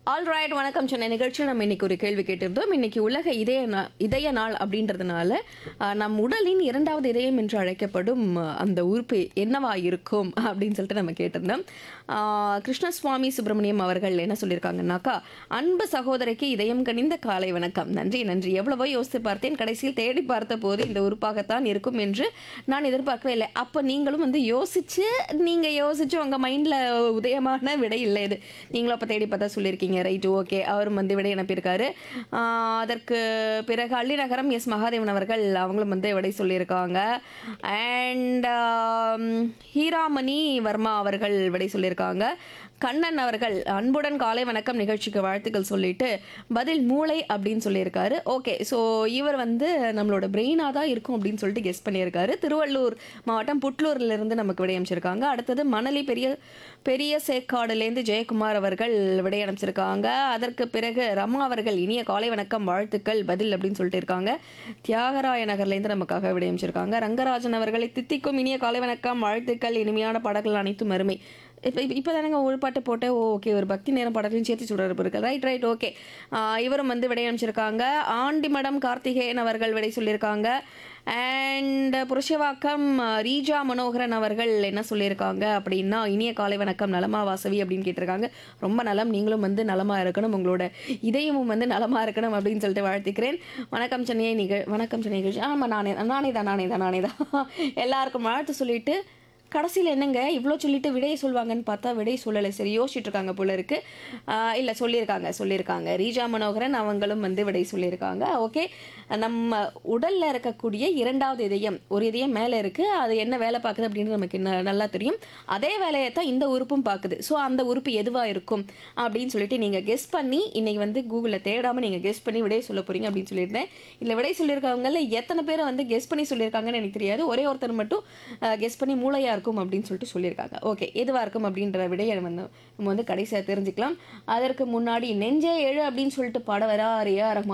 all right வணக்கம் சொன்ன நிகழ்ச்சியில் நம்ம இன்னைக்கு ஒரு கேள்வி கேட்டிருந்தோம் இன்னைக்கு உலக இதய நா- இதய நாள் அப்படின்றதுனால ஆஹ், நம் உடலின் இரண்டாவது இதயம் என்று அழைக்கப்படும் ஆஹ், அந்த உறுப்பு என்னவா இருக்கும் அப்படின்னு சொல்லிட்டு நம்ம கேட்டிருந்தோம் ஆஹ், கிருஷ்ணசுவாமி சுப்பிரமணியம் அவர்கள் என்ன சொல்லியிருக்காங்கன்னாக்கா அன்பு சகோதரிக்கு இதயம் கனிந்த காலை வணக்கம் நன்றி நன்றி எவ்வளவோ யோசித்து பார்த்தேன் கடைசியில் தேடி பார்த்த போது இந்த உறுப்பாகத்தான் இருக்கும் என்று நான் எதிர்பார்க்கவே இல்லை அப்போ நீங்களும் வந்து யோசிச்சு நீங்க யோசிச்சு உங்க மைண்ட்ல உதயமான விடை இல்லை இது நீங்களும் அப்போ தேடி பார்த்தா சொல்லியிருக்கீங்க ரைட் ஓகே அவரும் வந்து விடை அனுப்பியிருக்காரு ஆஹ் அதற்கு பிறகு அள்ளிநகரம் எஸ் மகாதேவன் அவர்கள் அவங்களும் வந்து விடை சொல்லியிருக்காங்க அண்ட் ஹீராமணி வர்மா அவர்கள் விடை சொல்லியிருக்காங்க கண்ணன் அவர்கள் அன்புடன் காலை வணக்கம் நிகழ்ச்சிக்கு வாழ்த்துக்கள் சொல்லிட்டு பதில் மூளை அப்படின்னு சொல்லியிருக்காரு ஓகே ஸோ இவர் வந்து நம்மளோட பிரெயினாக தான் இருக்கும் அப்படின்னு சொல்லிட்டு கெஸ் பண்ணியிருக்காரு திருவள்ளூர் மாவட்டம் புட்லூர்ல இருந்து நமக்கு விடையமைச்சிருக்காங்க அடுத்தது மணலி பெரிய பெரிய சேக்காடுலேருந்து ஜெயக்குமார் அவர்கள் விடையமைச்சிருக்காங்க அதற்கு பிறகு ரமா அவர்கள் இனிய காலை வணக்கம் வாழ்த்துக்கள் பதில் அப்படின்னு சொல்லிட்டு இருக்காங்க தியாகராய நகர்லேருந்து நமக்காக விடையமைச்சிருக்காங்க ரங்கராஜன் அவர்களை தித்திக்கும் இனிய காலை வணக்கம் வாழ்த்துக்கள் இனிமையான பாடல்கள் அனைத்தும் அருமை இப்போ இப்போ தானேங்க ஒரு பாட்டு போட்டு ஓகே ஒரு பக்தி நேரம் பாடலையும் சேர்த்து சொல்கிறாரு இருக்கு ரைட் ரைட் ஓகே இவரும் வந்து விடை அனுப்பிச்சிருக்காங்க ஆண்டிமடம் கார்த்திகேயன் அவர்கள் விடை சொல்லியிருக்காங்க அண்ட் புருஷவாக்கம் அஹ், ரீஜா மனோகரன் அவர்கள் என்ன சொல்லியிருக்காங்க அப்படின்னா இனிய காலை வணக்கம் நலமா வாசவி அப்படின்னு கேட்டிருக்காங்க ரொம்ப நலம் நீங்களும் வந்து நலமா இருக்கணும் உங்களோட இதயமும் வந்து நலமா இருக்கணும் அப்படின்னு சொல்லிட்டு வாழ்த்துக்கிறேன் வணக்கம் சென்னையை நிகழ் வணக்கம் சென்னை நிகழ்ச்சி ஆமாம் நானே நானே தான் நானே தான் நானே தான் எல்லாருக்கும் வாழ்த்து சொல்லிட்டு கடைசியில் என்னங்க இவ்வளோ சொல்லிட்டு விடையை சொல்லுவாங்கன்னு பார்த்தா விடை சொல்லலை சரி யோசிச்சுட்டு இருக்காங்க போல இருக்கு இல்லை சொல்லியிருக்காங்க சொல்லியிருக்காங்க ரீஜா மனோகரன் அவங்களும் வந்து விடை சொல்லியிருக்காங்க ஓகே நம்ம உடலில் இருக்கக்கூடிய இரண்டாவது இதயம் ஒரு இதயம் மேலே இருக்குது அது என்ன வேலை பார்க்குது அப்படின்னு நமக்கு ந- நல்லா தெரியும் அதே வேலையை தான் இந்த உறுப்பும் பார்க்குது ஸோ அந்த உறுப்பு எதுவாக இருக்கும் அப்படின்னு சொல்லிட்டு நீங்கள் கெஸ் பண்ணி இன்னைக்கு வந்து கூகுளில் தேடாமல் நீங்கள் கெஸ் பண்ணி விடை சொல்ல போகிறீங்க அப்படின்னு சொல்லியிருந்தேன் இல்லை விடை சொல்லியிருக்கவங்கள எத்தனை பேரை வந்து கெஸ் பண்ணி சொல்லியிருக்காங்கன்னு எனக்கு தெரியாது ஒரே ஒருத்தர் மட்டும் கெஸ் பண்ணி மூளையாக இருக்கும் அப்படின்னு சொல்லிட்டு சொல்லியிருக்காங்க ஓகே எதுவாக இருக்கும் அப்படின்ற விடையை வந்து நம்ம வந்து கடைசியாக தெரிஞ்சுக்கலாம் அதற்கு முன்னாடி நெஞ்சே எழு அப்படின்னு சொல்லிட்டு பாட வர ஆரியா ரஹ்மான்